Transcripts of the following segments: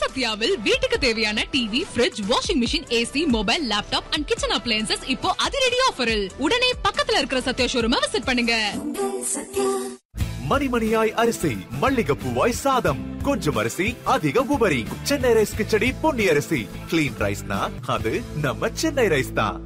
சத்யாவில் வீட்டுக்கு தேவையான TV fridge washing machine AC mobile laptop and kitchen appliances இப்போ அதிரடி ஆஃபரில் உடனே பக்கத்துல இருக்கிற சத்யா ஷோரூமை விசிட் பண்ணுங்க மணிமணியாய் அரிசி மல்லிகப்பூவாய் சாதம் கொஞ்சம் அரிசி அதிக உபரி சென்னை ரைஸ் கிச்சடி பொன்னி அரிசி கிளீன் ரைஸ்னா அது நம்ம சென்னை ரைஸ் தான்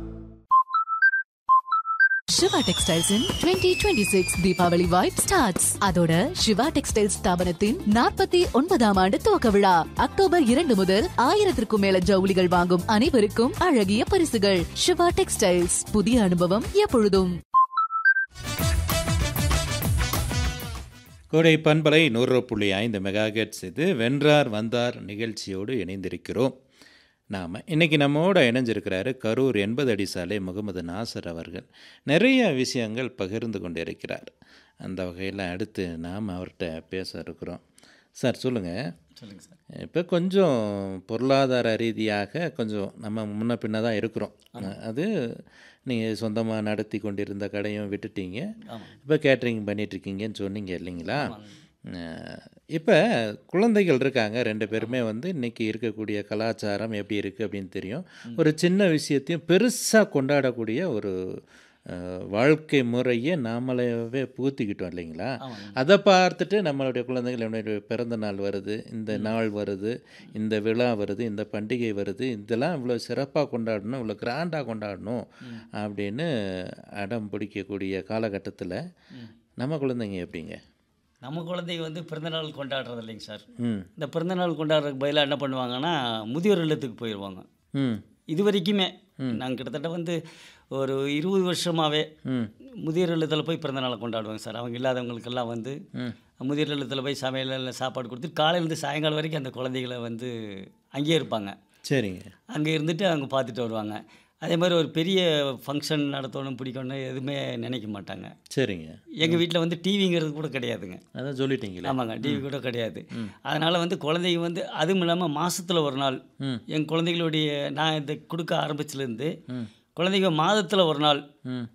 Siva textiles in twenty twenty six Deepavali vibe starts அதோட சிவா டெக்ஸ்டைல்ஸ் ஸ்தாபனத்தின் நாற்பத்தி ஒன்பதாம் ஆண்டு துவக்க விழா அக்டோபர் இரண்டு முதல் ஆயிரத்திற்கும் மேல ஜவுளிகள் வாங்கும் அனைவருக்கும் அழகிய பரிசுகள் சிவா டெக்ஸ்டைல்ஸ் புதிய அனுபவம் எப்பொழுதும் கோடை பண்பலை நூறு புள்ளி ஐந்து மெகாகெட்ஸ் இது வென்றார் வந்தார் நிகழ்ச்சியோடு இணைந்திருக்கிறோம் நாம் இன்றைக்கி நம்மோட இணைஞ்சிருக்கிறாரு கரூர் எண்பது அடி சாலை முகமது நாசர் அவர்கள் நிறைய விஷயங்கள் பகிர்ந்து கொண்டிருக்கிறார் அந்த வகையில் அடுத்து நாம் அவர்கிட்ட பேச இருக்கிறோம் சார் சொல்லுங்கள் சொல்லுங்கள் சார் இப்போ கொஞ்சம் பொருளாதார ரீதியாக கொஞ்சம் நம்ம முன்ன பின்ன தான் இருக்கிறோம் அது நீங்கள் சொந்தமாக நடத்தி கொண்டிருந்த கடையும் விட்டுட்டீங்க இப்போ கேட்ரிங் பண்ணிகிட்ருக்கீங்கன்னு சொன்னீங்க இல்லைங்களா இப்போ குழந்தைகள் இருக்காங்க ரெண்டு பேருமே வந்து இன்றைக்கி இருக்கக்கூடிய கலாச்சாரம் எப்படி இருக்குது அப்படின்னு தெரியும் ஒரு சின்ன விஷயத்தையும் பெருசாக கொண்டாடக்கூடிய ஒரு அஹ், வாழ்க்கை முறையை நாமளாவே புகுத்திக்கிட்டோம் இல்லைங்களா அதை பார்த்துட்டு நம்மளுடைய குழந்தைகள் என்னுடைய பிறந்த நாள் வருது இந்த நாள் வருது இந்த விழா வருது இந்த பண்டிகை வருது இதெல்லாம் இவ்வளோ சிறப்பாக கொண்டாடணும் இவ்வளோ கிராண்டாக கொண்டாடணும் அப்படின்னு அடம் பிடிக்கக்கூடிய காலகட்டத்தில் நம்ம குழந்தைங்க எப்படிங்க நம்ம குழந்தைங்க வந்து பிறந்தநாள் கொண்டாடுறது இல்லைங்க சார் ம் இந்த பிறந்தநாள் கொண்டாடுறதுக்கு பதிலாக என்ன பண்ணுவாங்கன்னா முதியோர் இல்லத்துக்கு போயிடுவாங்க ம் இது வரைக்குமே நாங்கள் கிட்டத்தட்ட வந்து ஒரு இருபது வருஷமாகவே முதியோர் இல்லத்தில் போய் பிறந்தநாளை கொண்டாடுவாங்க சார் அவங்க இல்லாதவங்களுக்கெல்லாம் வந்து முதியோர் இல்லத்தில் போய் சமையலில் சாப்பாடு கொடுத்து காலையிலேருந்து சாயங்காலம் வரைக்கும் அந்த குழந்தைகளை வந்து அங்கேயே இருப்பாங்க சரிங்க அங்கே இருந்துட்டு அவங்க பார்த்துட்டு வருவாங்க அதே மாதிரி ஒரு பெரிய ஃபங்க்ஷன் நடத்தணும் பிடிக்கணும் எதுவுமே நினைக்க மாட்டாங்க சரிங்க எங்கள் வீட்டில் வந்து டிவிங்கிறது கூட கிடையாதுங்க அதான் சொல்லிட்டீங்களே ஆமாங்க டிவி கூட கிடையாது அதனால் வந்து குழந்தைங்க வந்து அதுவும் இல்லாமல் மாசத்துல ஒரு நாள் என் குழந்தைகளுடைய நான் இதை கொடுக்க ஆரம்பிச்சிலேருந்து குழந்தைங்க மாதத்தில் ஒரு நாள்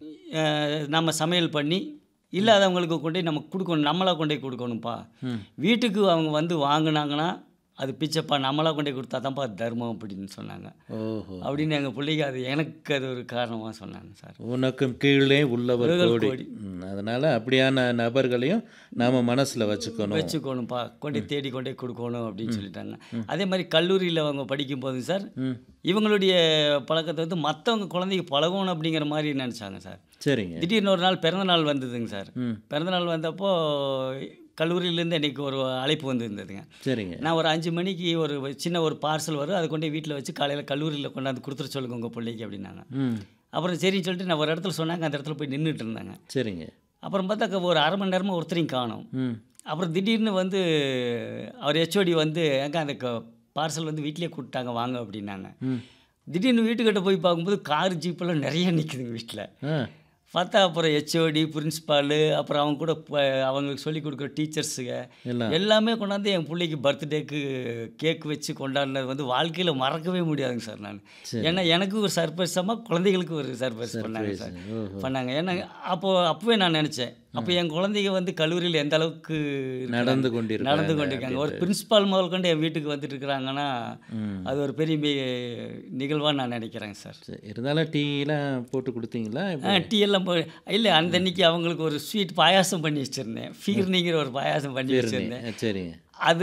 அஹ், நம்ம சமையல் பண்ணி இல்லாதவங்களுக்கு கொண்டு போய் நம்ம கொடுக்கணும் நம்மளாக கொண்டு போய் கொடுக்கணும்ப்பா வீட்டுக்கு அவங்க வந்து வாங்கினாங்கன்னா அது பிச்சைப்பா நம்மளாக கொண்டு போய் கொடுத்தா தான்ப்பா அது தர்மம் அப்படின்னு சொன்னாங்க ஓஹோ அப்படின்னு எங்கள் பிள்ளைங்க அது எனக்கு அது ஒரு காரணமாக சொன்னாங்க சார் உனக்கும் கீழே உள்ளவர் உள்ளவர் கோடி கோடி. ம், அதனால அப்படியான நபர்களையும் நாம மனசுல வச்சுக்கணும் வச்சுக்கணும்ப்பா கொண்டு தேடி கொண்டே கொடுக்கணும் அப்படின்னு சொல்லிட்டாங்க அதே மாதிரி கல்லூரியில் அவங்க படிக்கும்போது சார் இவங்களுடைய பழக்கத்தை வந்து மற்றவங்க குழந்தைக்கு பழகணும் அப்படிங்கிற மாதிரி நினச்சாங்க சார் சரிங்க திடீர்னு ஒரு நாள் பிறந்தநாள் வந்ததுங்க சார் பிறந்தநாள் வந்தப்போ கல்லூரியிலேருந்து எனக்கு ஒரு அழைப்பு வந்திருந்ததுங்க சரிங்க நான் ஒரு அஞ்சு மணிக்கு ஒரு சின்ன ஒரு பார்சல் வரும் அதை கொண்டு வீட்டில் வச்சு காலையில் கல்லூரியில் கொண்டாந்து கொடுத்துட சொல்லுங்க உங்கள் பிள்ளைக்கு அப்படின்னாங்க ம் அப்புறம் சரின்னு சொல்லிட்டு நான் ஒரு இடத்துல சொன்னாங்க அந்த இடத்துல போய் நின்றுட்டு இருந்தாங்க சரிங்க அப்புறம் பார்த்தா ஒரு அரை மணி நேரமாக ஒருத்தரையும் காணும் ம் அப்புறம் திடீர்னு வந்து அவர் ஹெச்ஓடி வந்து ஏங்க அந்த பார்சல் வந்து வீட்டிலேயே கூப்பிட்டாங்க வாங்க அப்படின்னாங்க திடீர்னு வீட்டுக்கிட்ட போய் பார்க்கும்போது கார் ஜீப்பெல்லாம் நிறைய நிற்குதுங்க வீட்டில் ஆ பார்த்தா அப்புறம் ஹெச்ஓடி பிரின்ஸ்பாலு அப்புறம் அவங்க கூட ப- அவங்களுக்கு சொல்லி கொடுக்குற டீச்சர்ஸுங்க எல்லாம். எல்லாமே கொண்டாந்து என் பிள்ளைக்கு பர்த்டேக்கு கேக் வச்சு கொண்டாடினது வந்து வாழ்க்கையில் மறக்கவே முடியாதுங்க சார் நான் ஏன்னா எனக்கு ஒரு சர்ப்ரைஸமாக குழந்தைகளுக்கு ஒரு சர்ப்ரைஸ் பண்ணாங்க சார் பண்ணாங்க ஏன்னா அப்போது அப்போவே நான் நினச்சேன் அப்போ என் குழந்தைங்க வந்து கல்லூரியில் எந்த அளவுக்கு இருக்கிறாங்க, நடந்து கொண்டிருக்காங்க நடந்து கொண்டிருக்காங்க ஒரு பிரின்ஸ்பால் முதல் கொண்டு என் வீட்டுக்கு வந்துட்டு இருக்கிறாங்கன்னா அது ஒரு பெரிய நிகழ்வாக நான் நினைக்கிறேங்க சார் சரி இருந்தாலும் டீலாம் போட்டு கொடுத்தீங்களா ஆ டீ எல்லாம் போ இல்லை அந்த அன்னைக்கு அவங்களுக்கு ஒரு ஸ்வீட் பாயாசம் பண்ணி வச்சுருந்தேன் ஃபீர்னிங்கிற ஒரு பாயாசம் பண்ணி வச்சுருந்தேன் சரிங்க அது